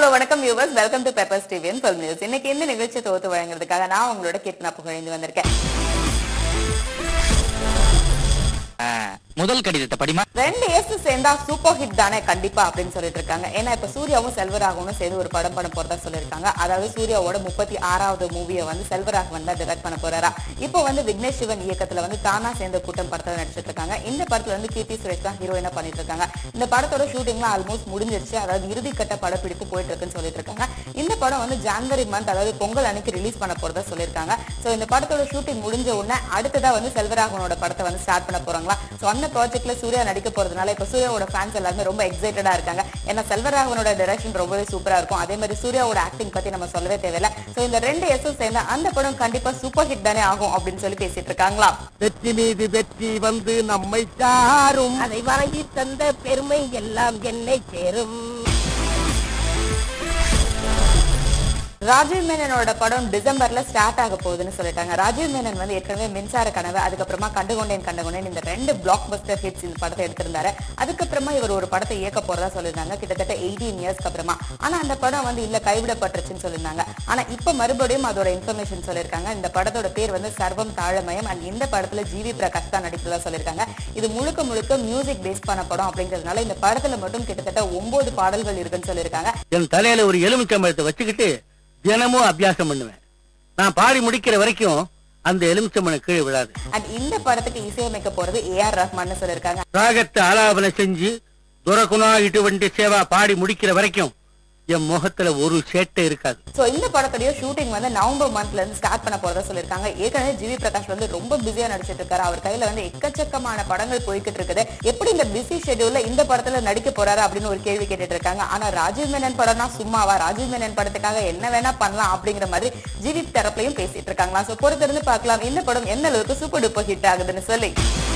வணக்கம் viewers welcome to Peppers TV and film news இன்னைக்கு இந்த நிகழ்ச்சி தொகுத்து வழங்குறதுக்காக நான் உங்களோட கீர்த்தனா புகழேந்து வந்திருக்கேன் ஆ, முதல் கடிதத்தை படிமா ரெண்டு ஏசு சேர்ந்தா சூப்பர் ஹிட் தானே கண்டிப்பா அப்படின்னு சொல்லிட்டு இருக்காங்க ஏன்னா இப்ப சூர்யாவும் செல்வராகவும் சேர்ந்து ஒரு படம் பண்ண போறதா சொல்லியிருக்காங்க அதாவது சூர்யாவோட முப்பத்தி ஆறாவது மூவியை வந்து செல்வராகவன் தான் டிரெக்ட் பண்ண போறாரா இப்போ வந்து விக்னேஷ் சிவன் இயக்கத்துல வந்து தானா சேர்ந்த கூட்டம் படத்துல நடிச்சிட்டு இருக்காங்க இந்த படத்துல வந்து கீர்த்தி சுரேஷ் தான் ஹீரோயினா பண்ணிட்டு இருக்காங்க இந்த படத்தோட ஷூட்டிங்லாம் ஆல்மோஸ்ட் முடிஞ்சிருச்சு அதாவது இறுதிக்கட்ட படப்பிடிப்பு போயிட்டு இருக்குன்னு சொல்லிட்டு இருக்காங்க இந்த படம் வந்து ஜான்வரி மந்த் அதாவது பொங்கல் அன்னைக்கு ரிலீஸ் பண்ண போறதா சொல்லியிருக்காங்க சோ இந்த படத்தோட ஷூட்டிங் முடிஞ்ச உடனே அடுத்ததா வந்து செல்வராகவனோட படத்தை வந்து ஸ்டார்ட் பண்ண போறாங்களா சோ அந்த ப்ராஜெக்ட்ல சூர்யா நடிக்க போறதுனால இப்ப சூர்யாவோட ஃபேன்ஸ் எல்லாருமே ரொம்ப எக்ஸைட்டடா இருக்காங்க ஏன்னா செல்வராகவனோட டைரக்ஷன் ரொம்பவே சூப்பரா இருக்கும் அதே மாதிரி சூர்யாவோட ஆக்டிங் பத்தி நம்ம சொல்லவே தேவையில்ல சோ இந்த ரெண்டு எஸ்ஸும் சேர்ந்து அந்த படம் கண்டிப்பா சூப்பர் ஹிட் தானே ஆகும் அப்படின்னு சொல்லி பேசிட்டு இருக்காங்களா வெற்றி மீது வெற்றி வந்து நம்மை சாரும் அதை வாங்கி தந்த பெருமை எல்லாம் என்னை சேரும் ராஜீவ் மேனனோட படம் டிசம்பர்ல ஸ்டார்ட் ஆக போகுதுன்னு சொல்லிட்டாங்க ராஜீவ் மேனன் வந்து ஏற்கனவே மின்சார கனவு அதுக்கப்புறமா கண்டுகொண்டேன் கண்டுகொண்டேன் இந்த ரெண்டு பிளாக் பஸ்டர் ஹிட்ஸ் இந்த படத்தை எடுத்திருந்தாரு அதுக்கப்புறமா இவர் ஒரு படத்தை இயக்க போறதா சொல்லியிருந்தாங்க கிட்டத்தட்ட எயிட்டீன் இயர்ஸ்க்கு அப்புறமா ஆனா அந்த படம் வந்து இல்ல கைவிடப்பட்டுருச்சுன்னு சொல்லியிருந்தாங்க ஆனா இப்ப மறுபடியும் அதோட இன்ஃபர்மேஷன் சொல்லியிருக்காங்க இந்த படத்தோட பேர் வந்து சர்வம் தாழமயம் அண்ட் இந்த படத்துல ஜிவி பிரகாஷ் தான் நடிக்கிறதா சொல்லியிருக்காங்க இது முழுக்க முழுக்க மியூசிக் பேஸ் பண்ண படம் அப்படிங்கிறதுனால இந்த படத்துல மட்டும் கிட்டத்தட்ட ஒன்பது பாடல்கள் இருக்குன்னு சொல்லியிருக்காங்க என் தலையில ஒரு எலுமிச்சம்பழத்தை வச்சுக்கிட்டு தினமும் அபியாசம் பண்ணுவேன் நான் பாடி முடிக்கிற வரைக்கும் அந்த எலுமிச்சம்பழம் கீழே விழாது அண்ட் இந்த படத்துக்கு இசையமைக்க போறது ஏ ஆர் ரஹ்மான் சொல்லியிருக்காங்க ராகத்தை ஆலாபனை செஞ்சு துரகுணா இட்டுவண்டி சேவா பாடி முடிக்கிற வரைக்கும் என் முகத்துல ஒரு சேட்டை இருக்காது சோ இந்த படத்துடைய ஷூட்டிங் வந்து நவம்பர் மந்த்ல இருந்து ஸ்டார்ட் பண்ண போறதா சொல்லிருக்காங்க ஏற்கனவே ஜிவி பிரகாஷ் வந்து ரொம்ப பிஸியா நடிச்சிட்டு இருக்காரு அவர் கையில வந்து எக்கச்சக்கமான படங்கள் போய்கிட்டு இருக்குது எப்படி இந்த பிஸி ஷெட்யூல்ல இந்த படத்துல நடிக்க போறாரு அப்படின்னு ஒரு கேள்வி கேட்டுட்டு இருக்காங்க ஆனா ராஜீவ் மேனன் படம்னா சும்மாவா ராஜீவ் மேனன் படத்துக்காக என்ன வேணா பண்ணலாம் அப்படிங்கிற மாதிரி ஜிவி தரப்புலையும் பேசிட்டு இருக்காங்களா சோ பொறுத்திருந்து பார்க்கலாம் இந்த படம் எந்த அளவுக்கு சூப்பர் டூப்பர் ஹிட் ஆகுதுன்னு சொல்லி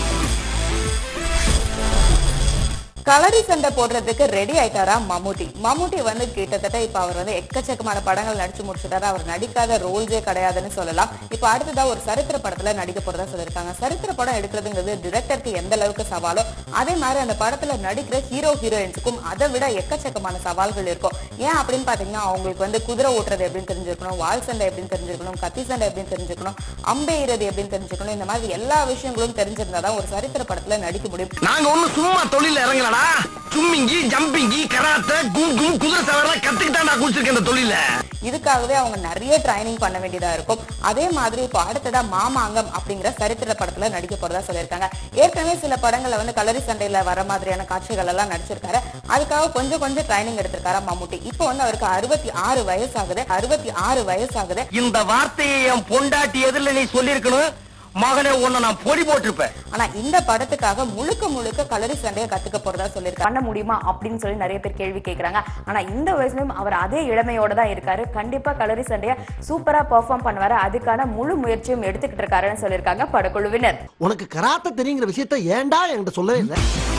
கலரி சண்டை போடுறதுக்கு ரெடி ஆயிட்டாரா மம்முட்டி மம்முட்டி வந்து கிட்டத்தட்ட இப்ப அவர் வந்து எக்கச்சக்கமான படங்கள் நடிச்சு முடிச்சுட்டாரு அவர் நடிக்காத ரோல்ஸே கிடையாதுன்னு சொல்லலாம் இப்ப அடுத்ததா ஒரு சரித்திர படத்துல நடிக்க போறதா சொல்லியிருக்காங்க சரித்திர படம் எடுக்கிறதுங்கிறது டிரெக்டருக்கு எந்த அளவுக்கு சவாலோ அதே மாதிரி அந்த படத்துல நடிக்கிற ஹீரோ ஹீரோயின்ஸுக்கும் அதை விட எக்கச்சக்கமான சவால்கள் இருக்கும் ஏன் அப்படின்னு பாத்தீங்கன்னா அவங்களுக்கு வந்து குதிரை ஓட்டுறது எப்படின்னு தெரிஞ்சிருக்கணும் வால் சண்டை எப்படின்னு தெரிஞ்சிருக்கணும் கத்தி சண்டை எப்படின்னு தெரிஞ்சுக்கணும் அம்பெய்றது எப்படின்னு தெரிஞ்சுக்கணும் இந்த மாதிரி எல்லா விஷயங்களும் தெரிஞ்சிருந்தாதான் ஒரு சரித்திர படத்துல நடிக்க முடியும் நாங்க ஒண்ணும் சும்மா தொழில இறங்கலடா சும்மிங்கி ஜம்பிங்கி கராத்தே கும் கும் குதிரை சவாரி கத்துக்கிட்டா குடிச்சிருக்கேன் இந்த தொழில இதுக்காகவே அவங்க நிறைய ட்ரைனிங் பண்ண வேண்டியதா இருக்கும் அதே மாதிரி இப்போ அடுத்ததா மாமாங்கம் அப்படிங்கிற சரித்திர படத்துல நடிக்க போறதா சொல்லியிருக்காங்க ஏற்கனவே சில படங்கள்ல வந்து கலரி சண்டையில வர மாதிரியான காட்சிகள் எல்லாம் நடிச்சிருக்காரு அதுக்காக கொஞ்சம் கொஞ்சம் ட்ரைனிங் எடுத்திருக்காரா மம்முட்டி இப்போ வந்து அவருக்கு அறுபத்தி ஆறு வயசு ஆகுது அறுபத்தி ஆறு வயசு ஆகுது இந்த வார்த்தையை என் பொண்டாட்டி எதிரில நீ சொல்லிருக்கணும் மகனே உன்னை நான் பொடி போட்டிருப்பேன் ஆனா இந்த படத்துக்காக முழுக்க முழுக்க கலரி சண்டையை கத்துக்க போறதா சொல்லியிருக்காங்க பண்ண முடியுமா அப்படின்னு சொல்லி நிறைய பேர் கேள்வி கேக்குறாங்க ஆனா இந்த வயசுலயும் அவர் அதே இளமையோட தான் இருக்காரு கண்டிப்பா கலரி சண்டையை சூப்பரா பெர்ஃபார்ம் பண்ணுவாரு அதுக்கான முழு முயற்சியும் எடுத்துக்கிட்டு இருக்காருன்னு சொல்லியிருக்காங்க படக்குழுவினர் உனக்கு கராத்தே தெரியுங்கிற விஷயத்த ஏன்டா என்கிட்ட சொல்லவே இல்லை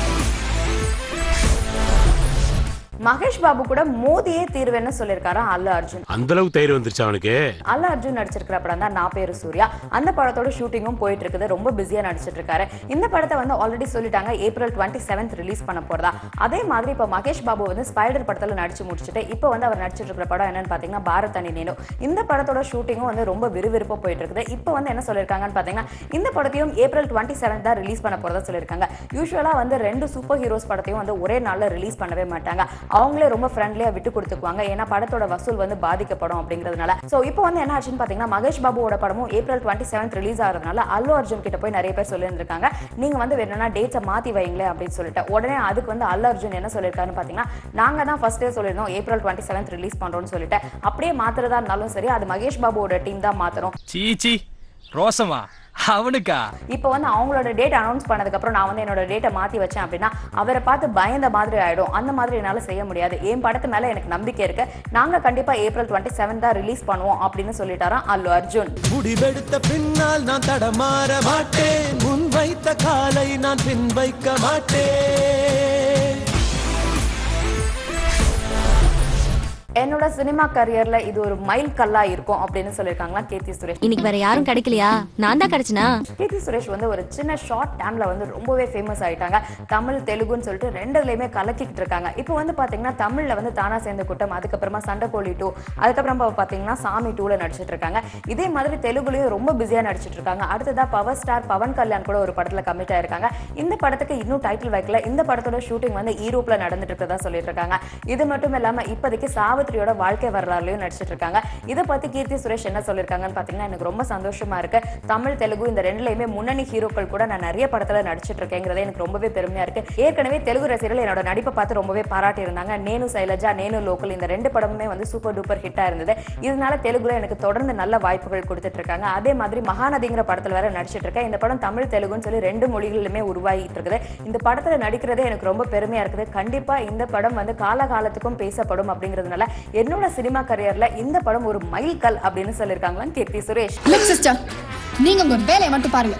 மகேஷ் பாபு கூட மோதியே தீர்வேன்னு சொல்லியிருக்காராம் அல்லு அர்ஜுன் அந்த அளவுக்கு தைரியம் வந்துருச்சு அவனுக்கு அல்ல அர்ஜுன் நடிச்சிருக்கிற படம் தான் நான் பேரு சூர்யா அந்த படத்தோட ஷூட்டிங்கும் போயிட்டு இருக்குது ரொம்ப பிஸியா நடிச்சிட்டு இருக்காரு இந்த படத்தை வந்து ஆல்ரெடி சொல்லிட்டாங்க ஏப்ரல் டுவெண்ட்டி செவன்த் ரிலீஸ் பண்ண போறதா அதே மாதிரி இப்போ மகேஷ் பாபு வந்து ஸ்பைடர் படத்துல நடிச்சு முடிச்சுட்டு இப்போ வந்து அவர் நடிச்சிட்டு இருக்கிற படம் என்னன்னு பாத்தீங்கன்னா பாரத் அணி நேனு இந்த படத்தோட ஷூட்டிங்கும் வந்து ரொம்ப விறுவிறுப்பா போயிட்டு இருக்குது இப்போ வந்து என்ன சொல்லியிருக்காங்கன்னு பாத்தீங்கன்னா இந்த படத்தையும் ஏப்ரல் டுவெண்ட்டி செவன்த் தான் ரிலீஸ் பண்ண போறதா சொல்லியிருக்காங்க யூஸ்வலா வந்து ரெண்டு சூப்பர் ஹீரோஸ் படத்தையும் வந்து ஒரே நாள்ல ரிலீஸ் பண்ணவே மாட்டாங்க அவங்களே ரொம்ப ஃப்ரெண்ட்லியா விட்டு கொடுத்துக்குவாங்க ஏன்னா படத்தோட வசூல் வந்து பாதிக்கப்படும் அப்படிங்கிறதுனால சோ இப்போ வந்து என்ன ஆச்சுன்னு பாத்தீங்கன்னா மகேஷ் பாபுவோட படமும் ஏப்ரல் டுவெண்ட்டி செவன்த் ரிலீஸ் ஆகிறதுனால அல்லு அர்ஜுன் கிட்ட போய் நிறைய பேர் சொல்லியிருந்திருக்காங்க நீங்க வந்து வேணும்னா டேட்ஸை மாத்தி வைங்களேன் அப்படின்னு சொல்லிட்டு உடனே அதுக்கு வந்து அல்லு அர்ஜுன் என்ன சொல்லியிருக்காருன்னு பாத்தீங்கன்னா நாங்க தான் ஃபர்ஸ்டே சொல்லியிருந்தோம் ஏப்ரல் டுவெண்ட்டி செவன்த் ரிலீஸ் பண்றோம்னு சொல்லிட்டு அப்படியே மாத்துறதா இருந்தாலும் சரி அது மகேஷ் பாபுவோட டீம் தான் மாத்தணும் சீச்சி ரோசமா அவனுக்கா இப்போ வந்து அவங்களோட டேட் அனௌன்ஸ் பண்ணதுக்கு அப்புறம் நான் வந்து என்னோட டேட்டை மாத்தி வச்சேன் அப்படின்னா அவரை பார்த்து பயந்த மாதிரி ஆயிடும் அந்த மாதிரி என்னால செய்ய முடியாது என் படத்து மேல எனக்கு நம்பிக்கை இருக்கு நாங்க கண்டிப்பா ஏப்ரல் டுவெண்ட்டி செவன் தான் ரிலீஸ் பண்ணுவோம் அப்படின்னு சொல்லிட்டாராம் அல்லு அர்ஜுன் முடிவெடுத்த பின்னால் நான் தடமாற மாட்டேன் முன் வைத்த காலை நான் பின் வைக்க மாட்டேன் என்னோட சினிமா கரியர்ல இது ஒரு மைல் கல்லா இருக்கும் அப்படின்னு சொல்லியிருக்காங்களா கீர்த்தி சுரேஷ் இன்னைக்கு வேற யாரும் கிடைக்கலையா நான் தான் கிடைச்சனா கீர்த்தி சுரேஷ் வந்து ஒரு சின்ன ஷார்ட் டைம்ல வந்து ரொம்பவே ஃபேமஸ் ஆயிட்டாங்க தமிழ் தெலுங்குன்னு சொல்லிட்டு ரெண்டுலயுமே கலக்கிட்டு இருக்காங்க இப்போ வந்து பாத்தீங்கன்னா தமிழ்ல வந்து தானா சேர்ந்த கூட்டம் அதுக்கப்புறமா சண்டைக்கோழி டூ அதுக்கப்புறம் பாத்தீங்கன்னா சாமி டூல நடிச்சிட்டு இருக்காங்க இதே மாதிரி தெலுங்குலயும் ரொம்ப பிஸியா நடிச்சிட்டு இருக்காங்க அடுத்ததா பவர் ஸ்டார் பவன் கல்யாண் கூட ஒரு படத்துல கமிட் ஆயிருக்காங்க இந்த படத்துக்கு இன்னும் டைட்டில் வைக்கல இந்த படத்தோட ஷூட்டிங் வந்து ஈரோப்ல நடந்துட்டு இருக்கதா சொல்லிட்டு இருக்காங்க இது மட்டும் இல்லாம இப்போதைக்கு சாவித்ரியோட வாழ்க்கை வரலாறுலயும் நடிச்சிட்டு இருக்காங்க இதை பத்தி கீர்த்தி சுரேஷ் என்ன சொல்லியிருக்காங்கன்னு பாத்தீங்கன்னா எனக்கு ரொம்ப சந்தோஷமா இருக்கு தமிழ் தெலுங்கு இந்த ரெண்டுலயுமே முன்னணி ஹீரோக்கள் கூட நான் நிறைய படத்துல நடிச்சிட்டு இருக்கேங்கிறதே எனக்கு ரொம்பவே பெருமையா இருக்கு ஏற்கனவே தெலுங்கு ரசிகர்கள் என்னோட நடிப்பை பார்த்து ரொம்பவே பாராட்டி இருந்தாங்க நேனு சைலஜா நேனு லோக்கல் இந்த ரெண்டு படமுமே வந்து சூப்பர் டூப்பர் ஹிட்டா இருந்தது இதனால தெலுங்குல எனக்கு தொடர்ந்து நல்ல வாய்ப்புகள் கொடுத்துட்டு இருக்காங்க அதே மாதிரி மகாநதிங்கிற படத்துல வேற நடிச்சிட்டு இருக்கேன் இந்த படம் தமிழ் தெலுங்குன்னு சொல்லி ரெண்டு மொழிகளிலுமே உருவாகிட்டு இருக்குது இந்த படத்துல நடிக்கிறதே எனக்கு ரொம்ப பெருமையா இருக்குது கண்டிப்பா இந்த படம் வந்து காலகாலத்துக்கும் பேசப்படும் அப்படிங்கிறதுனால என்னோட சினிமா கரியர்ல இந்த படம் ஒரு மைல்கல் அப்படின்னு சொல்லியிருக்காங்களான்னு கீர்த்தி சுரேஷ் லுக் சிஸ்டர் நீங்க உங்க வேலையை மட்டும் பாருங்க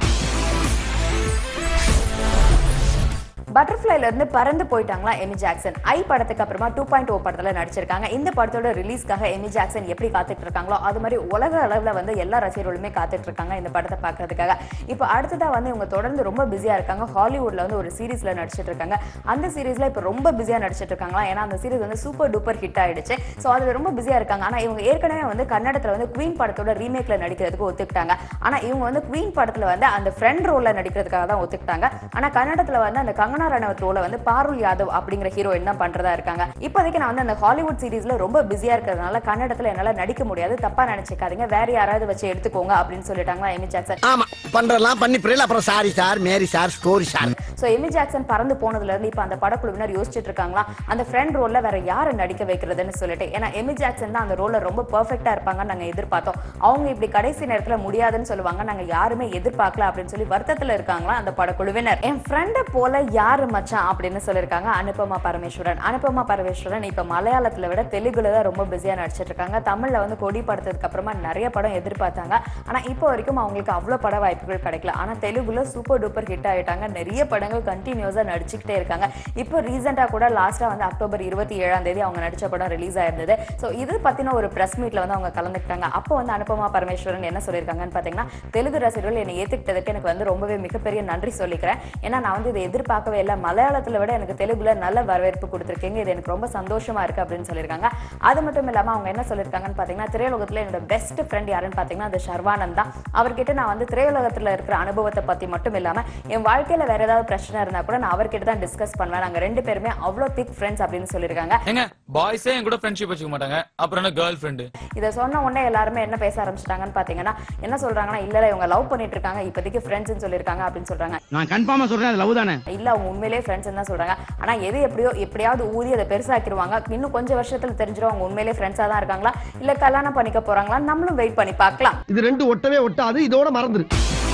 பட்டர்ஃப்ளைல இருந்து பறந்து போயிட்டாங்களா எமி ஜாக்சன் ஐ படத்துக்கு அப்புறமா டூ பாயிண்ட் ஓ படத்துல நடிச்சிருக்காங்க இந்த படத்தோட ரிலீஸ்க்காக எமி ஜாக்சன் எப்படி காத்துட்டு இருக்காங்களோ அது மாதிரி உலக அளவுல வந்து எல்லா ரசிகர்களுமே காத்துட்டு இருக்காங்க இந்த படத்தை பார்க்கறதுக்காக இப்போ அடுத்ததா வந்து இவங்க தொடர்ந்து ரொம்ப பிஸியா இருக்காங்க ஹாலிவுட்ல வந்து ஒரு சீரிஸ்ல நடிச்சிட்டு இருக்காங்க அந்த சீரிஸ்ல இப்போ ரொம்ப பிஸியா நடிச்சிட்டு இருக்காங்களா ஏன்னா அந்த சீரிஸ் வந்து சூப்பர் டூப்பர் ஹிட் ஆயிடுச்சு ஸோ அதுல ரொம்ப பிஸியா இருக்காங்க ஆனா இவங்க ஏற்கனவே வந்து கன்னடத்துல வந்து குவீன் படத்தோட ரீமேக்ல நடிக்கிறதுக்கு ஒத்துக்கிட்டாங்க ஆனா இவங்க வந்து குவீன் படத்துல வந்து அந்த ஃப்ரெண்ட் ரோல்ல நடிக்கிறதுக்காக தான் ஒத்துக்கிட்டாங்க ஆனா கன்னடத்துல வந்து அந்த கங்கனா ரணவத் ரோல வந்து பாருல் யாதவ் அப்படிங்கிற ஹீரோயின் தான் பண்றதா இருக்காங்க இப்போதைக்கு நான் வந்து அந்த ஹாலிவுட் சீரிஸ்ல ரொம்ப பிஸியா இருக்கிறதுனால கன்னடத்துல என்னால நடிக்க முடியாது தப்பா நினைச்சுக்காதீங்க வேற யாராவது வச்சு எடுத்துக்கோங்க அப்படின்னு சொல்லிட்டாங்களா எமி ஜாக்சன் ஆமா பண்றதெல்லாம் பண்ணி புரியல அப்புறம் sorry sir Mary sir story sir so Amy Jackson பறந்து போனதுல இருந்து இப்ப அந்த படக்குழுவினர் யோசிச்சுட்டு இருக்காங்களா அந்த ஃப்ரெண்ட் ரோல்ல வேற யாரை நடிக்க வைக்கிறதுன்னு சொல்லிட்டு ஏன்னா எமி ஜாக்சன் தான் அந்த ரோல்ல ரொம்ப பெர்ஃபெக்ட்டா இருப்பாங்கன்னு நாங்க எதிர்பார்த்தோம் அவங்க இப்படி கடைசி நேரத்துல முடியாதுன்னு சொல்லுவாங்க நாங்க யாருமே எதிர்பார்க்கல அப்படின்னு சொல்லி வருத்தத்துல இருக்காங்களா அந்த படக்குழுவினர் என் ஃப்ரெண்டை போல யாரு மச்சான் அப்படின்னு சொல்லியிருக்காங்க அனுபமா பரமேஸ்வரன் அனுபமா பரமேஸ்வரன் இப்ப மலையாளத்துல விட தெலுங்குல தான் ரொம்ப பிஸியா நடிச்சிட்டு இருக்காங்க தமிழ்ல வந்து கொடி படத்ததுக்கு அப்புறமா நிறைய படம் எதிர்பார்த்தாங்க ஆனா இப்போ வரைக்கும் அவங்களுக்கு அவ்வளவு பட வாய்ப்புகள் கிடைக்கல ஆனா தெலுங்குல சூப்பர் டூப்பர் ஹிட் ஆயிட்டாங்க நிறைய படங்கள் கண்டினியூஸா நடிச்சுக்கிட்டே இருக்காங்க இப்போ ரீசெண்டா கூட லாஸ்டா வந்து அக்டோபர் இருபத்தி ஏழாம் தேதி அவங்க நடிச்ச படம் ரிலீஸ் ஆயிருந்தது ஸோ இது பத்தின ஒரு பிரஸ் மீட்ல வந்து அவங்க கலந்துக்கிட்டாங்க அப்போ வந்து அனுபமா பரமேஸ்வரன் என்ன சொல்லியிருக்காங்கன்னு பாத்தீங்கன்னா தெலுங்கு ரசிகர்கள் என்னை ஏத்துக்கிட்டதுக்கு எனக்கு வந்து ரொம்பவே மிகப்பெரிய நன்றி சொல்லிக்கிறேன் ஏன்னா நான் வந்து இதை எதிர்பார்க்கவே இல்லை மலையாளத்துல விட எனக்கு தெலுங்குல நல்ல வரவேற்பு கொடுத்துருக்கீங்க இது எனக்கு ரொம்ப சந்தோஷமா இருக்கு அப்படின்னு சொல்லியிருக்காங்க அது மட்டும் இல்லாம அவங்க என்ன சொல்லியிருக்காங்கன்னு பாத்தீங்கன்னா திரையுலகத்துல என்னோட பெஸ்ட் ஃப்ரெண்ட் யாருன்னு பாத்தீங்கன்னா அது ஷர்வானந்த் தான் அவர்கிட்ட நான் வந்து திரையுலகத்துல இருக்கிற அனுபவத்தை பத்தி மட்டும் இல்லாம என் வாழ்க்கையில வேற ஏதாவது பிரச்சனை இருந்தா கூட நான் அவர்கிட்ட தான் டிஸ்கஸ் பண்ணுவேன் நாங்க ரெண்டு பேருமே அவ்வளோ திக் ஃப்ரெண்ட்ஸ் அப்படின்னு சொல்லியிருக்காங்க ஏங்க பாய்ஸே என் கூட ஃப்ரெண்ட்ஷிப் வச்சுக்க மாட்டாங்க அப்புறம் என்ன கேர்ள் ஃப்ரெண்டு இதை சொன்ன உடனே எல்லாருமே என்ன பேச ஆரம்பிச்சிட்டாங்கன்னு பாத்தீங்கன்னா என்ன சொல்றாங்கன்னா இல்ல இல்ல இவங்க லவ் பண்ணிட்டு இருக்காங்க இப்போதைக்கு ஃப்ரெண்ட்ஸ்னு சொல்லியிருக்காங்க அப்படின்னு சொல்றாங்க நான் கன்ஃபார்மா சொல்றேன் அது லவ் தானே இல்ல அவங்க உண்மையிலேயே ஃப்ரெண்ட்ஸ் தான் சொல்றாங்க ஆனா எது எப்படியோ எப்படியாவது ஊதி அதை பெருசாக்கிடுவாங்க இன்னும் கொஞ்சம் வருஷத்துல தெரிஞ்சிடும் அவங்க உண்மையிலேயே ஃப்ரெண்ட்ஸா தான் இருக்காங்களா இல்ல கல்யாணம் பண்ணிக்க போறாங்களா நம்மளும் வெயிட் பண்ணி பார்க்கலாம் இது ரெண்டு ஒட்டவே ஒட்டாது இதோட மறந்துரு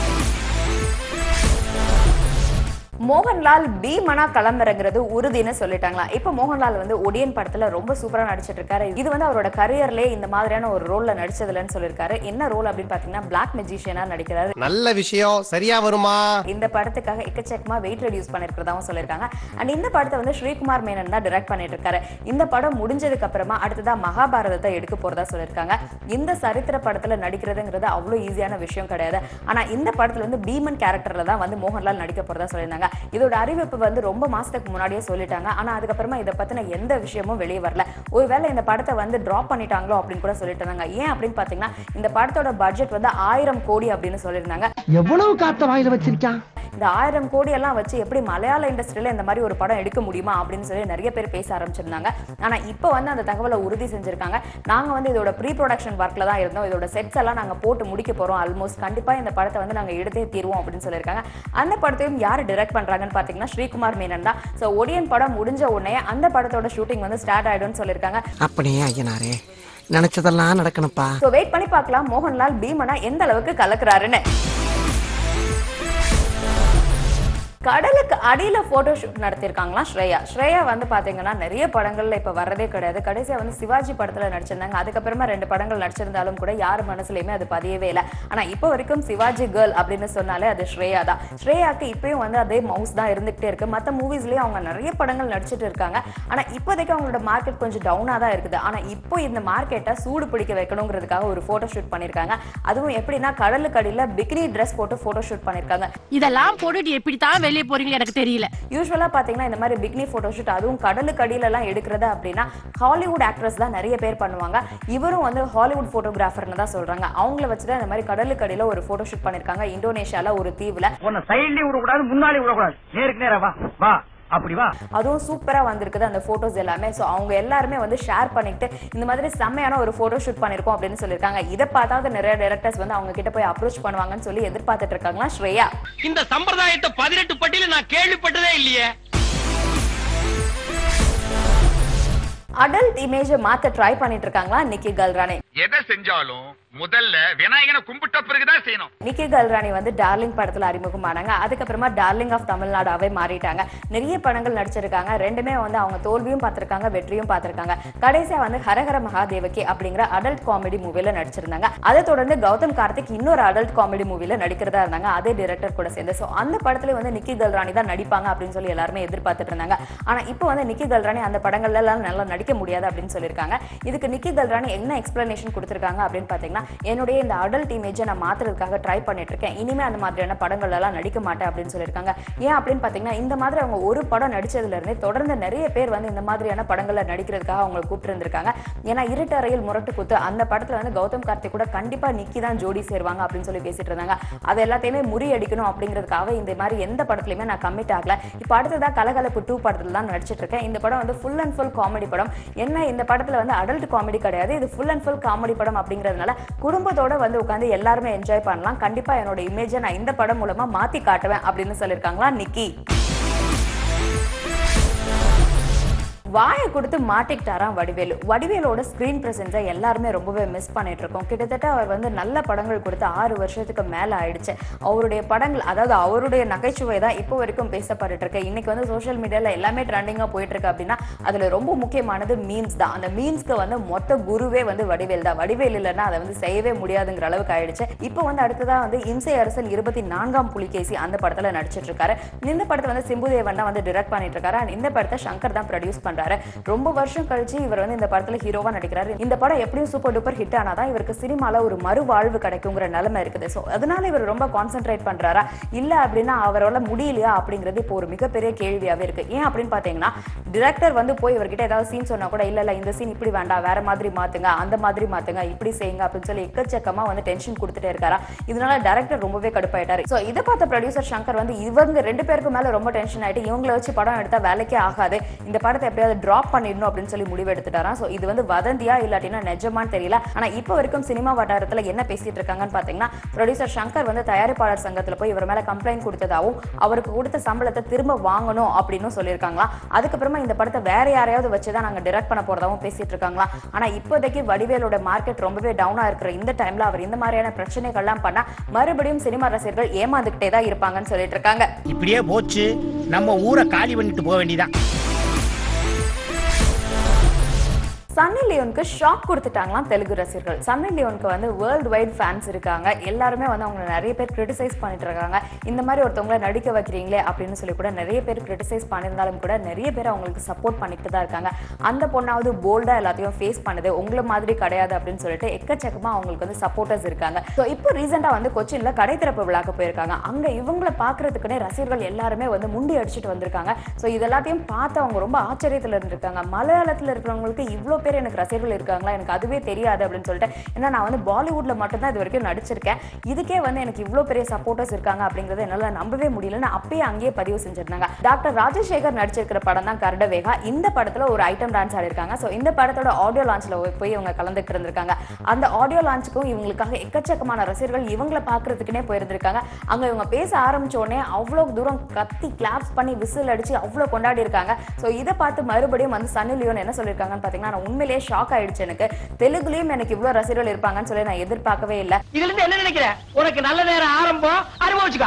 மோகன்லால் பீமனா களமிறங்குறது உறுதின்னு சொல்லிட்டாங்களா இப்ப மோகன்லால் வந்து ஒடியன் படத்துல ரொம்ப சூப்பரா நடிச்சிட்டு இருக்காரு இது வந்து அவரோட கரியர்லயே இந்த மாதிரியான ஒரு ரோல்ல நடிச்சதுலன்னு சொல்லியிருக்காரு என்ன ரோல் அப்படின்னு பாத்தீங்கன்னா பிளாக் மெஜிஷியனா நடிக்கிறாரு நல்ல விஷயம் சரியா வருமா இந்த படத்துக்காக எக்கச்சக்கமா வெயிட் ரெடியூஸ் பண்ணிருக்கிறதாவும் சொல்லியிருக்காங்க அண்ட் இந்த படத்தை வந்து ஸ்ரீகுமார் மேனன் தான் டிரெக்ட் பண்ணிட்டு இருக்காரு இந்த படம் முடிஞ்சதுக்கு அப்புறமா அடுத்ததா மகாபாரதத்தை எடுக்க போறதா சொல்லியிருக்காங்க இந்த சரித்திர படத்துல நடிக்கிறதுங்கிறது அவ்வளவு ஈஸியான விஷயம் கிடையாது ஆனா இந்த படத்துல வந்து பீமன் கேரக்டர்ல தான் வந்து மோகன்லால் நடிக்க போறதா சொல்லியிருந்தாங்க இதோட அறிவிப்பு வந்து ரொம்ப மாசத்துக்கு முன்னாடியே சொல்லிட்டாங்க ஆனா அதுக்கப்புறமா இதை பத்தின எந்த விஷயமும் வெளியே வரல ஒருவேளை இந்த படத்தை வந்து டிராப் பண்ணிட்டாங்களோ அப்படின்னு கூட சொல்லிட்டு இருந்தாங்க ஏன் அப்படின்னு பாத்தீங்கன்னா இந்த படத்தோட பட்ஜெட் வந்து ஆயிரம் கோடி அப்படின்னு சொல்லியிருந்தாங்க எவ்வளவு காத்த வாயில வச்சிருக்கான் இந்த ஆயிரம் கோடி எல்லாம் வச்சு எப்படி மலையாள இண்டஸ்ட்ரியில இந்த மாதிரி ஒரு படம் எடுக்க முடியுமா அப்படின்னு சொல்லி நிறைய பேர் பேச ஆரம்பிச்சிருந்தாங்க ஆனா இப்போ வந்து அந்த தகவலை உறுதி செஞ்சிருக்காங்க நாங்க வந்து இதோட ப்ரீ ப்ரொடக்ஷன் ஒர்க்ல தான் இருந்தோம் இதோட செட்ஸ் எல்லாம் நாங்க போட்டு முடிக்க போறோம் ஆல்மோஸ்ட் கண்டிப்பா இந்த படத்தை வந்து நாங்க எடுத்தே தீருவோம் அப்படின்னு சொல்லியிருக்காங்க அந்த படத்தையும் யார் டிரெக்ட் பண்றாங்கன்னு பாத்தீங்கன்னா ஸ்ரீகுமார் மேனன் தான் ஸோ ஒடியன் படம் முடிஞ்ச உடனே அந்த படத்தோட ஷூட்டிங் வந்து ஸ்டார்ட் ஆயிடும்னு சொல்லியிருக்காங்க அப்படியே ஐயனாரே நினைச்சதெல்லாம் நடக்கணும்ப்பா ஸோ வெயிட் பண்ணி பார்க்கலாம் மோகன்லால் பீமனா எந்த அளவுக்கு கலக்குறாருன்னு கடலுக்கு அடியில போட்டோ ஷூட் நடத்திருக்காங்களாம் ஸ்ரேயா ஸ்ரேயா வந்து பாத்தீங்கன்னா நிறைய படங்கள்ல இப்ப வர்றதே கிடையாது கடைசியா வந்து சிவாஜி படத்துல நடிச்சிருந்தாங்க அதுக்கப்புறமா ரெண்டு படங்கள் நடிச்சிருந்தாலும் கூட யார் மனசுலயுமே அது பதியவே இல்லை ஆனா இப்போ வரைக்கும் சிவாஜி கேர்ள் அப்படின்னு சொன்னாலே அது ஸ்ரேயா தான் ஸ்ரேயாக்கு இப்பயும் வந்து அதே மவுஸ் தான் இருந்துகிட்டே இருக்கு மத்த மூவிஸ்லயும் அவங்க நிறைய படங்கள் நடிச்சிட்டு இருக்காங்க ஆனா இப்போதைக்கு அவங்களோட மார்க்கெட் கொஞ்சம் டவுனா தான் இருக்குது ஆனா இப்போ இந்த மார்க்கெட்டை சூடு பிடிக்க வைக்கணுங்கிறதுக்காக ஒரு போட்டோ ஷூட் பண்ணிருக்காங்க அதுவும் எப்படின்னா கடலுக்கு அடியில பிகினி ட்ரெஸ் போட்டு போட்டோ ஷூட் பண்ணிருக்காங்க இதெல்லாம் போட்டுட்டு எப்படித்தான் வெளியே போறீங்க எனக்கு தெரியல யூஸ்வலா பாத்தீங்கன்னா இந்த மாதிரி பிக்னி போட்டோஷூட் அதுவும் கடலுக்கு அடியில எல்லாம் எடுக்கிறது அப்படின்னா ஹாலிவுட் ஆக்ட்ரஸ் தான் நிறைய பேர் பண்ணுவாங்க இவரும் வந்து ஹாலிவுட் போட்டோகிராஃபர்னு தான் சொல்றாங்க அவங்கள வச்சுதான் இந்த மாதிரி கடலுக்கு அடியில ஒரு போட்டோஷூட் பண்ணிருக்காங்க இந்தோனேஷியால ஒரு தீவுல உன்னை சைட்லயும் விடக்கூடாது முன்னாலே விடக்கூடாது நேருக்கு நேரா வா வா அப்படி வா அதுவும் சூப்பரா வந்திருக்குது அந்த போட்டோஸ் எல்லாமே ஸோ அவங்க எல்லாருமே வந்து ஷேர் பண்ணிட்டு இந்த மாதிரி செம்மையான ஒரு போட்டோ ஷூட் பண்ணிருக்கோம் அப்படின்னு சொல்லியிருக்காங்க இதை பார்த்தாவது நிறைய டேரக்டர்ஸ் வந்து அவங்க கிட்ட போய் அப்ரோச் பண்ணுவாங்கன்னு சொல்லி எதிர்பார்த்துட்டு இருக்காங்களா ஸ்ரேயா இந்த சம்பிரதாயத்தை பதினெட்டு பட்டியல நான் கேள்விப்பட்டதே இல்லையே அடல்ட் இமேஜை மாத்த ட்ரை பண்ணிட்டு இருக்காங்களா நிக்கி கல்ரானி எதை செஞ்சாலும் முதல்ல விநாயகனை கும்பிட்ட பிறகுதான் செய்யணும் நிக்கி கல்ராணி வந்து டார்லிங் படத்துல அறிமுகமானாங்க அதுக்கப்புறமா டார்லிங் ஆஃப் தமிழ்நாடாவே மாறிட்டாங்க நிறைய படங்கள் நடிச்சிருக்காங்க ரெண்டுமே வந்து அவங்க தோல்வியும் பார்த்திருக்காங்க வெற்றியும் பார்த்திருக்காங்க கடைசியா வந்து ஹரஹர மகாதேவகி அப்படிங்கிற அடல்ட் காமெடி மூவில நடிச்சிருந்தாங்க அதை தொடர்ந்து கௌதம் கார்த்திக் இன்னொரு அடல்ட் காமெடி மூவில நடிக்கிறதா இருந்தாங்க அதே டைரக்டர் கூட சேர்ந்து ஸோ அந்த படத்துல வந்து நிக்கி கல்ராணி தான் நடிப்பாங்க அப்படின்னு சொல்லி எல்லாருமே எதிர்பார்த்துட்டு இருந்தாங்க ஆனா இப்போ வந்து நிக்கி கல்ராணி அந்த படங்கள்ல எல்லாம் நல்லா நடிக்க முடியாது அப்படின்னு சொல்லியிருக்காங்க இதுக்கு நிக்கி கல்ராணி என்ன எக்ஸ்பிளனேஷன் கொடுத்திருக்காங்க அப்படின்னு பாத்தீங்கன்னா என்னுடைய இந்த அடல்ட் இமேஜை நான் மாத்துறதுக்காக ட்ரை பண்ணிட்டு இருக்கேன் இனிமே அந்த மாதிரியான படங்கள் எல்லாம் நடிக்க மாட்டேன் அப்படின்னு சொல்லியிருக்காங்க ஏன் அப்படின்னு பாத்தீங்கன்னா இந்த மாதிரி அவங்க ஒரு படம் நடிச்சதுல இருந்தே தொடர்ந்து நிறைய பேர் வந்து இந்த மாதிரியான படங்கள்ல நடிக்கிறதுக்காக அவங்களை கூப்பிட்டு இருந்திருக்காங்க ஏன்னா இருட்டறையில் முரட்டு குத்து அந்த படத்துல வந்து கௌதம் கார்த்திக் கூட கண்டிப்பா நிக்கி தான் ஜோடி சேருவாங்க அப்படின்னு சொல்லி பேசிட்டு இருந்தாங்க அது எல்லாத்தையுமே முறியடிக்கணும் அப்படிங்கிறதுக்காக இந்த மாதிரி எந்த படத்துலயுமே நான் கமிட் ஆகல இப்போ அடுத்ததா கலகலப்பு டூ படத்துல தான் நடிச்சிட்டு இருக்கேன் இந்த படம் வந்து ஃபுல் அண்ட் ஃபுல் காமெடி படம் என்ன இந்த படத்துல வந்து அடல்ட் காமெடி கிடையாது இது ஃபுல் அண்ட் ஃபுல் காமெடி படம் அப்படிங்கிறதுனால குடும்பத்தோட வந்து உட்காந்து எல்லாருமே என்ஜாய் பண்ணலாம் கண்டிப்பா என்னோட இமேஜை நான் இந்த படம் மூலமா மாத்தி காட்டுவேன் அப்படின்னு சொல்லியிருக்காங்களா நிக்கி வாயை கொடுத்து மாட்டிக்கிட்டாராம் வடிவேலு வடிவேலோட ஸ்க்ரீன் பிரசன்ஸை எல்லாருமே ரொம்பவே மிஸ் பண்ணிட்டு இருக்கோம் கிட்டத்தட்ட அவர் வந்து நல்ல படங்கள் கொடுத்து ஆறு வருஷத்துக்கு மேல ஆயிடுச்சு அவருடைய படங்கள் அதாவது அவருடைய நகைச்சுவை தான் இப்போ வரைக்கும் பேசப்பட்டு இருக்கு இன்னைக்கு வந்து சோஷியல் மீடியால எல்லாமே ட்ரெண்டிங்கா போயிட்டு இருக்கு அப்படின்னா அதுல ரொம்ப முக்கியமானது மீம்ஸ் தான் அந்த மீம்ஸ்க்கு வந்து மொத்த குருவே வந்து வடிவேல் தான் வடிவேல் இல்லைன்னா அதை வந்து செய்யவே முடியாதுங்கிற அளவுக்கு ஆயிடுச்சு இப்போ வந்து அடுத்ததா வந்து இம்சை அரசன் இருபத்தி நான்காம் புலிகேசி அந்த படத்துல நடிச்சிட்டு இருக்காரு இந்த படத்தை வந்து சிம்புதேவன் தான் வந்து டிரெக்ட் பண்ணிட்டு இருக்காரு and இந்த படத்தை சங்கர் தான் ப்ரொடியூஸ் பண்றாரு ரொம்ப வருஷம் கழிச்சு இவர் வந்து இந்த படத்துல ஹீரோவா நடிக்கிறாரு இந்த படம் எப்படியும் சூப்பர் டூப்பர் ஹிட் ஆனாதான் இவருக்கு சினிமால ஒரு மறுவாழ்வு கிடைக்குங்கிற நிலைமை இருக்குது ஸோ அதனால இவர் ரொம்ப கான்சென்ட்ரேட் பண்றாரா இல்ல அப்படின்னா அவரால் முடியலையா அப்படிங்கிறது இப்போ ஒரு மிகப்பெரிய கேள்வியாவே இருக்கு ஏன் அப்படின்னு பாத்தீங்கன்னா டிரெக்டர் வந்து போய் இவர்கிட்ட ஏதாவது சீன் சொன்னா கூட இல்ல இல்ல இந்த சீன் இப்படி வேண்டாம் வேற மாதிரி மாத்துங்க அந்த மாதிரி மாத்துங்க இப்படி செய்யுங்க அப்படின்னு சொல்லி எக்கச்சக்கமா வந்து டென்ஷன் கொடுத்துட்டே இருக்காரா இதனால டேரக்டர் ரொம்பவே கடுப்பாயிட்டாரு ஸோ இதை பார்த்த ப்ரொடியூசர் சங்கர் வந்து இவங்க ரெண்டு பேருக்கு மேல ரொம்ப டென்ஷன் ஆயிட்டு இவங்களை வச்சு படம் எடுத்தா வேலைக்கே ஆகாது இந்த படத்தை எப்படியாவது டிராப் பண்ணிடணும் அப்படின்னு சொல்லி முடிவு எடுத்துட்டாராம் ஸோ இது வந்து வதந்தியா இல்லாட்டினா நிஜமான்னு தெரியல ஆனா இப்போ வரைக்கும் சினிமா வட்டாரத்துல என்ன பேசிட்டு இருக்காங்கன்னு பாத்தீங்கன்னா ப்ரொடியூசர் சங்கர் வந்து தயாரிப்பாளர் சங்கத்துல போய் இவர் மேல கம்ப்ளைண்ட் கொடுத்ததாவும் அவருக்கு கொடுத்த சம்பளத்தை திரும்ப வாங்கணும் அப்படின்னு சொல்லியிருக்காங்களா அதுக்கப்புறமா இந்த படத்தை வேற யாரையாவது வச்சு தான் நாங்க டிரெக்ட் பண்ண போறதாவும் பேசிட்டு இருக்காங்களா ஆனா இப்போதைக்கு வடிவேலோட மார்க்கெட் ரொம்பவே டவுனா இருக்கிற இந்த டைம்ல அவர் இந்த மாதிரியான பிரச்சனைகள்லாம் பண்ணா மறுபடியும் சினிமா ரசிகர்கள் ஏமாந்துகிட்டே தான் இருப்பாங்கன்னு சொல்லிட்டு இருக்காங்க இப்படியே போச்சு நம்ம ஊரை காலி பண்ணிட்டு போக வேண்டியதான் சன்னி லியோனுக்கு ஷாக் கொடுத்துட்டாங்களாம் தெலுங்கு ரசிகர்கள் சன்னி லியோனுக்கு வந்து வேர்ல்டு வைட் ஃபேன்ஸ் இருக்காங்க எல்லாருமே வந்து அவங்க நிறைய பேர் கிரிட்டிசைஸ் பண்ணிட்டு இருக்காங்க இந்த மாதிரி ஒருத்தவங்கள நடிக்க வைக்கிறீங்களே அப்படின்னு சொல்லி கூட நிறைய பேர் கிரிட்டிசைஸ் பண்ணியிருந்தாலும் கூட நிறைய பேர் அவங்களுக்கு சப்போர்ட் பண்ணிட்டு தான் இருக்காங்க அந்த பொண்ணாவது போல்டா எல்லாத்தையும் ஃபேஸ் பண்ணுது உங்களை மாதிரி கிடையாது அப்படின்னு சொல்லிட்டு எக்கச்சக்கமா அவங்களுக்கு வந்து சப்போர்ட்டர்ஸ் இருக்காங்க ஸோ இப்போ ரீசெண்டாக வந்து கொச்சின்ல கடை திறப்பு விழாக்கு போயிருக்காங்க அங்க இவங்களை பார்க்கறதுக்குனே ரசிகர்கள் எல்லாருமே வந்து முண்டி அடிச்சுட்டு வந்திருக்காங்க ஸோ இதெல்லாத்தையும் பார்த்து அவங்க ரொம்ப ஆச்சரியத்துல இருந்திருக்காங்க மலையாளத்துல இருக்கிறவங்களுக்கு இவ்வளோ பேர் எனக்கு ரசிகர்கள் இருக்காங்களா எனக்கு அதுவே தெரியாது அப்படின்னு சொல்லிட்டு ஏன்னா நான் வந்து பாலிவுட்ல மட்டும்தான் இது வரைக்கும் நடிச்சிருக்கேன் இதுக்கே வந்து எனக்கு இவ்வளோ பெரிய சப்போர்ட்டர்ஸ் இருக்காங்க அப்படிங்கறத என்னால நம்பவே முடியலன்னு அப்பயே அங்கேயே பதிவு செஞ்சிருந்தாங்க டாக்டர் ராஜசேகர் நடிச்சிருக்கிற படம் தான் கரடவேகா இந்த படத்துல ஒரு ஐட்டம் டான்ஸ் ஆடிருக்காங்க ஸோ இந்த படத்தோட ஆடியோ லான்ச்ல போய் இவங்க கலந்துட்டு இருந்திருக்காங்க அந்த ஆடியோ லான்ச்சுக்கும் இவங்களுக்காக எக்கச்சக்கமான ரசிகர்கள் இவங்களை பார்க்கறதுக்குனே போயிருந்திருக்காங்க அங்க இவங்க பேச ஆரம்பிச்ச உடனே அவ்வளோ தூரம் கத்தி கிளாப்ஸ் பண்ணி விசில் அடிச்சு அவ்வளோ கொண்டாடி இருக்காங்க ஸோ இதை பார்த்து மறுபடியும் வந்து சன்னி லியோன் என்ன சொல்லியிருக்காங்கன்னு பார்த்தீங்கன்னா நான் உண்மையிலேயே ஷாக் ஆயிடுச்சு எனக்கு தெலுங்குலயும் எனக்கு இவ்வளோ ரசிகர்கள் இருப்பாங்கன்னு சொல்லி நான் எதிர்பார்க்கவே இல்லை இதுல இருந்து என்ன நினைக்கிற உனக்கு நல்ல நேரம் ஆரம்பம் அனுபவிச்சுக்கா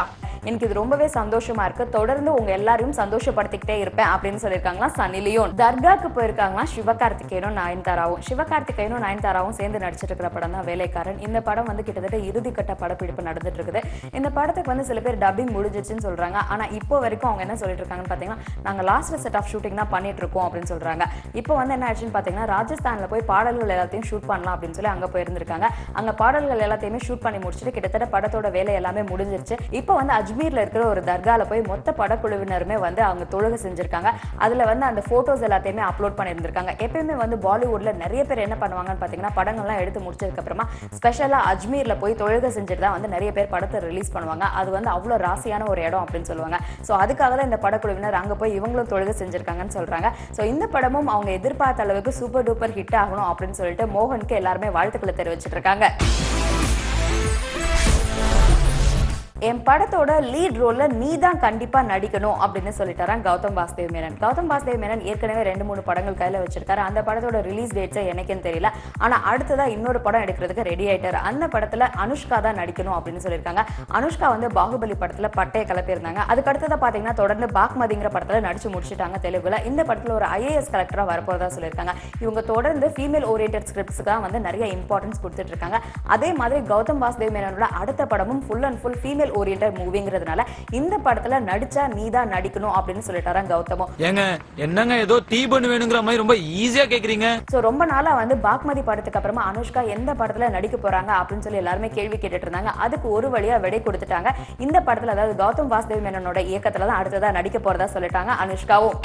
எனக்கு இது ரொம்பவே சந்தோஷமா இருக்கு தொடர்ந்து உங்க எல்லாரையும் சந்தோஷப்படுத்திக்கிட்டே இருப்பேன் அப்படின்னு சொல்லியிருக்காங்களா சன்னி லியோன் தர்காக்கு போயிருக்காங்களா சிவகார்த்திகேயனும் நயன்தாராவும் சிவகார்த்திகேயனும் நயன்தாராவும் சேர்ந்து நடிச்சிட்டு இருக்கிற படம் தான் வேலைக்காரன் இந்த படம் வந்து கிட்டத்தட்ட இறுதிக்கட்ட படப்பிடிப்பு நடந்துட்டு இருக்குது இந்த படத்துக்கு வந்து சில பேர் டப்பிங் முடிஞ்சிச்சுன்னு சொல்றாங்க ஆனா இப்போ வரைக்கும் அவங்க என்ன சொல்லிட்டு இருக்காங்கன்னு பாத்தீங்கன்னா நாங்க லாஸ்ட் செட் ஆஃப் ஷூட்டிங் தான் பண்ணிட்டு இருக்கோம் அப்படின்னு சொல்றாங்க இப்போ வந்து என்ன ஆச்சுன்னு பாத்தீங்கன்னா ராஜஸ்தான்ல போய் பாடல்கள் எல்லாத்தையும் ஷூட் பண்ணலாம் அப்படின்னு சொல்லி அங்க போயிருந்திருக்காங்க அங்க பாடல்கள் எல்லாத்தையுமே ஷூட் பண்ணி முடிச்சுட்டு கிட்டத்தட்ட படத்தோட வேலை எல்லாமே முடிஞ்சிருச்சு இப்போ வந்து அஜ்மீர்ல இருக்கிற ஒரு தர்கால போய் மொத்த படக்குழுவினருமே வந்து அவங்க தொழுகை செஞ்சிருக்காங்க அதுல வந்து அந்த போட்டோஸ் எல்லாத்தையுமே அப்லோட் பண்ணியிருந்திருக்காங்க எப்பயுமே வந்து பாலிவுட்ல நிறைய பேர் என்ன பண்ணுவாங்கன்னு பாத்தீங்கன்னா படங்கள்லாம் எடுத்து முடிச்சதுக்கு அப்புறமா ஸ்பெஷலா அஜ்மீர்ல போய் தொழுகை செஞ்சுட்டு தான் வந்து நிறைய பேர் படத்தை ரிலீஸ் பண்ணுவாங்க அது வந்து அவ்வளோ ராசியான ஒரு இடம் அப்படின்னு சொல்லுவாங்க ஸோ அதுக்காக தான் இந்த படக்குழுவினர் அங்க போய் இவங்களும் தொழுகை செஞ்சிருக்காங்கன்னு சொல்றாங்க ஸோ இந்த படமும் அவங்க எதிர்பார்த்த அளவுக்கு சூப்பர் டூப்பர் ஹிட் ஆகணும் அப்படின்னு சொல்லிட்டு மோகனுக்கு எல்லாருமே வாழ்த்துக்களை தெரிவிச்சிட்டு இருக்காங்க என் படத்தோட லீட் ரோல்ல நீ தான் கண்டிப்பா நடிக்கணும் அப்படின்னு சொல்லிட்டாராம் கௌதம் வாசுதேவ் மேனன் கௌதம் வாசுதேவ் மேனன் ஏற்கனவே ரெண்டு மூணு படங்கள் கையில வச்சிருக்காரு அந்த படத்தோட ரிலீஸ் டேட்ஸ் எனக்குன்னு தெரியல ஆனா அடுத்ததா இன்னொரு படம் எடுக்கிறதுக்கு ரெடி ஆயிட்டாரு அந்த படத்துல அனுஷ்கா தான் நடிக்கணும் அப்படின்னு சொல்லியிருக்காங்க அனுஷ்கா வந்து பாகுபலி படத்துல பட்டைய கிளப்பியிருந்தாங்க அதுக்கு அடுத்ததா பாத்தீங்கன்னா தொடர்ந்து பாக்மதிங்கிற படத்துல நடிச்சு முடிச்சிட்டாங்க தெலுங்குல இந்த படத்துல ஒரு ஐஏஎஸ் கலெக்டரா வரப்போறதா சொல்லியிருக்காங்க இவங்க தொடர்ந்து ஃபீமேல் ஓரியன்ட் ஸ்கிரிப்ட்ஸ்க்கு தான் வந்து நிறைய இம்பார்ட்டன்ஸ் கொடுத்துட்டு இருக்காங்க அதே மாதிரி கௌதம் வாசுதேவ் மேனனோட அடுத்த படமும் full and full female orient மூவிங்கிறதுனால இந்த படத்துல நடிச்சா நீ தான் நடிக்கணும் அப்படின்னு சொல்லிட்டாராம் கௌதமும் ஏங்க என்னங்க ஏதோ தீ பண்ணு வேணுங்கிற மாதிரி ரொம்ப ஈஸியா கேக்குறீங்க சோ ரொம்ப நாளா வந்து பாக்மதி படத்துக்கு அப்புறமா அனுஷ்கா எந்த படத்துல நடிக்க போறாங்க அப்படின்னு சொல்லி எல்லாருமே கேள்வி கேட்டுட்டு இருந்தாங்க அதுக்கு ஒரு வழியா விடை கொடுத்துட்டாங்க இந்த படத்துல அதாவது கௌதம் வாசுதேவ் மேனனோட இயக்கத்துல தான் அடுத்ததா நடிக்க போறதா சொல்லிட்டாங்க அனுஷ்காவும்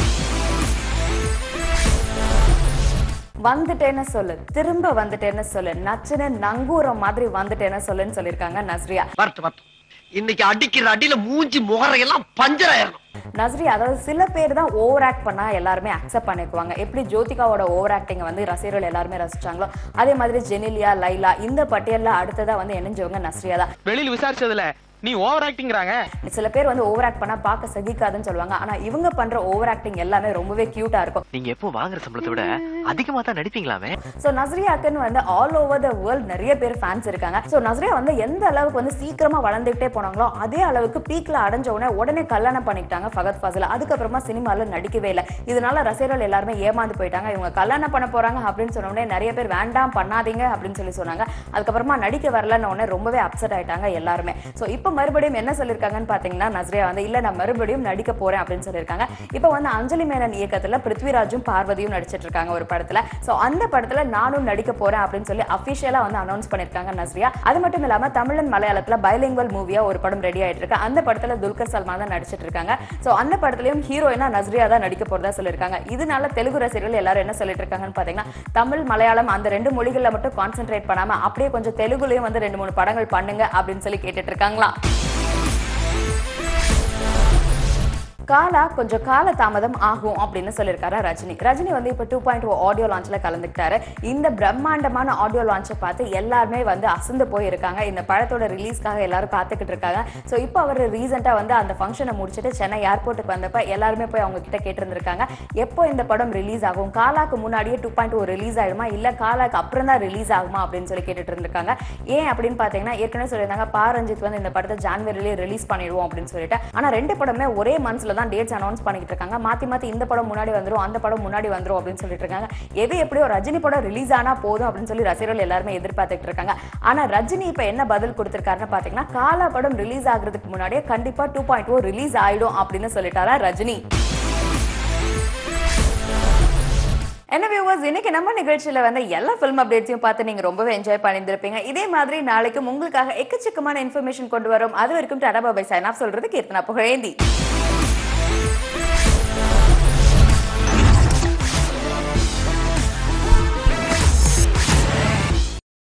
வந்துட்டேன்னு சொல்லு திரும்ப வந்துட்டேன்னு சொல்லு நச்சுன்னு நங்கூரம் மாதிரி வந்துட்டேன்னு சொல்லுன்னு சொல்லியிருக்காங்க நஸ்ரியா வரட்டு வரட்டும் இன்னைக்கு அடிக்கிற அடியில மூஞ்சி முகரையெல்லாம் பஞ்சர் ஆயிரணும் நஸ்ரியா அதாவது சில பேர் தான் ஓவர் ஆக்ட் பண்ணா எல்லாருமே அக்செப்ட் பண்ணிக்குவாங்க எப்படி ஜோதிகாவோட ஓவர் ஆக்டிங் வந்து ரசிகர்கள் எல்லாருமே ரசிச்சாங்களோ அதே மாதிரி ஜெனிலியா லைலா இந்த பட்டியல்ல அடுத்ததா வந்து இணைஞ்சவங்க நஸ்ரியா தான் வெளியில விசாரிச்சதுல நீ ஓவர் ஆக்டிங்கிறாங்க சில பேர் வந்து ஓவர் ஆக்ட் பண்ணா பார்க்க சகிக்காதுன்னு சொல்லுவாங்க ஆனா இவங்க பண்ற ஓவர் ஆக்டிங் எல்லாமே ரொம்பவே கியூட்டா இருக்கும் நீங்க எப்போ வாங்குற சம்பளத்தை விட அதிகமா தான் நடிப்பீங்களாமே சோ நஸ்ரியாக்குன்னு வந்து ஆல் ஓவர் த வேர்ல்ட் நிறைய பேர் ஃபேன்ஸ் இருக்காங்க சோ நஸ்ரியா வந்து எந்த அளவுக்கு வந்து சீக்கிரமா வளர்ந்துகிட்டே போனாங்களோ அதே அளவுக்கு பீக்ல அடைஞ்ச உடனே உடனே கல்யாணம் பண்ணிக்கிட்டாங்க ஃபகத் ஃபாசில் அதுக்கப்புறமா சினிமால நடிக்கவே இல்லை இதனால ரசிகர்கள் எல்லாருமே ஏமாந்து போயிட்டாங்க இவங்க கல்யாணம் பண்ண போறாங்க அப்படின்னு சொன்ன உடனே நிறைய பேர் வேண்டாம் பண்ணாதீங்க அப்படின்னு சொல்லி சொன்னாங்க அதுக்கப்புறமா நடிக்க வரலன்னு உடனே ரொம்பவே அப்செட் ஆயிட்டாங்க எல்லாருமே சோ இப்போ மறுபடியும் என்ன சொல்லிருக்காங்கன்னு பாத்தீங்கன்னா நஸ்ரியா வந்து இல்ல நான் மறுபடியும் நடிக்க போறேன் அப்படின்னு சொல்லியிருக்காங்க இப்போ வந்து அஞ்சலி மேனன் இயக்கத்துல பிருத்விராஜும் பார்வதியும் நடிச்சிட்டு இருக்காங்க ஒரு படத்துல சோ அந்த படத்துல நானும் நடிக்க போறேன் அப்படின்னு சொல்லி அபிஷியலா வந்து அனௌன்ஸ் பண்ணிருக்காங்க நஸ்ரியா அது மட்டும் இல்லாம தமிழன் மலையாளத்துல பைலிங்குவல் மூவியா ஒரு படம் ரெடி ஆயிட்டு இருக்கு அந்த படத்துல துல்கர் சல்மான் தான் நடிச்சிட்டு இருக்காங்க சோ அந்த படத்துலயும் ஹீரோயினா நஸ்ரியா தான் நடிக்க போறதா சொல்லியிருக்காங்க இதனால தெலுங்கு ரசிகர்கள் எல்லாரும் என்ன சொல்லிட்டு இருக்காங்கன்னு பாத்தீங்கன்னா தமிழ் மலையாளம் அந்த ரெண்டு மொழிகள்ல மட்டும் கான்சென்ட்ரேட் பண்ணாம அப்படியே கொஞ்சம் தெலுங்குலயும் வந்து ரெண்டு மூணு படங்கள் பண்ணுங்க அப்படின்னு சொல்லி கேட்டுட்டு இருக்காங்களா காலா கொஞ்சம் கால தாமதம் ஆகும் அப்படின்னு சொல்லியிருக்காரு ரஜினி ரஜினி வந்து இப்போ டூ பாயிண்ட் ஓ ஆடியோ லான்ச்ல கலந்துக்கிட்டாரு இந்த பிரம்மாண்டமான ஆடியோ லான்ச்சை பார்த்து எல்லாருமே வந்து அசந்து போயிருக்காங்க இந்த படத்தோட ரிலீஸ்க்காக எல்லாரும் காத்துக்கிட்டு இருக்காங்க ஸோ இப்போ அவர் ரீசெண்டாக வந்து அந்த ஃபங்க்ஷனை முடிச்சுட்டு சென்னை ஏர்போர்ட்டுக்கு வந்தப்ப எல்லாருமே போய் அவங்க கிட்ட கேட்டிருந்திருக்காங்க எப்போ இந்த படம் ரிலீஸ் ஆகும் காலாக்கு முன்னாடியே டூ பாயிண்ட் ஓ ரிலீஸ் ஆயிடுமா இல்ல காலாக்கு அப்புறம் தான் ரிலீஸ் ஆகுமா அப்படின்னு சொல்லி கேட்டுட்டு இருந்திருக்காங்க ஏன் அப்படின்னு பாத்தீங்கன்னா ஏற்கனவே சொல்லியிருந்தாங்க பா ரஞ்சித் வந்து இந்த படத்தை ஜான்வரிலேயே ரிலீஸ் பண்ணிடுவோம் அப்படின்னு சொல்லிட்டு ஆனா ரெண்டு படமே ஒரே மந்த்ஸ்ல தான் டேட்ஸ் அனௌன்ஸ் பண்ணிட்டு இருக்காங்க மாத்தி மாத்தி இந்த படம் முன்னாடி வந்துரும் அந்த படம் முன்னாடி வந்துரும் அப்படின்னு சொல்லிட்டு இருக்காங்க எது எப்படியோ ரஜினி படம் ரிலீஸ் ஆனா போதும் அப்படின்னு சொல்லி ரசிகர்கள் எல்லாருமே எதிர்பார்த்துட்டு இருக்காங்க ஆனா ரஜினி இப்ப என்ன பதில் கொடுத்திருக்காருன்னு பாத்தீங்கன்னா காலா படம் ரிலீஸ் ஆகுறதுக்கு முன்னாடியே கண்டிப்பா டூ பாயிண்ட் ஓ ரிலீஸ் ஆயிடும் அப்படின்னு சொல்லிட்டாரா ரஜினி என்ன வியூவர்ஸ் இன்னைக்கு நம்ம நிகழ்ச்சியில வந்து எல்லா ஃபிலிம் அப்டேட்ஸையும் பார்த்து நீங்க ரொம்பவே என்ஜாய் பண்ணியிருந்திருப்பீங்க இதே மாதிரி நாளைக்கும் உங்களுக்காக எக்கச்சக்கமான இன்ஃபர்மேஷன் கொண்டு வரும் அது வரைக்கும் டாடா பாபாய் சைன் ஆஃப் சொல்றது கீர்த்தனா புகழேந்தி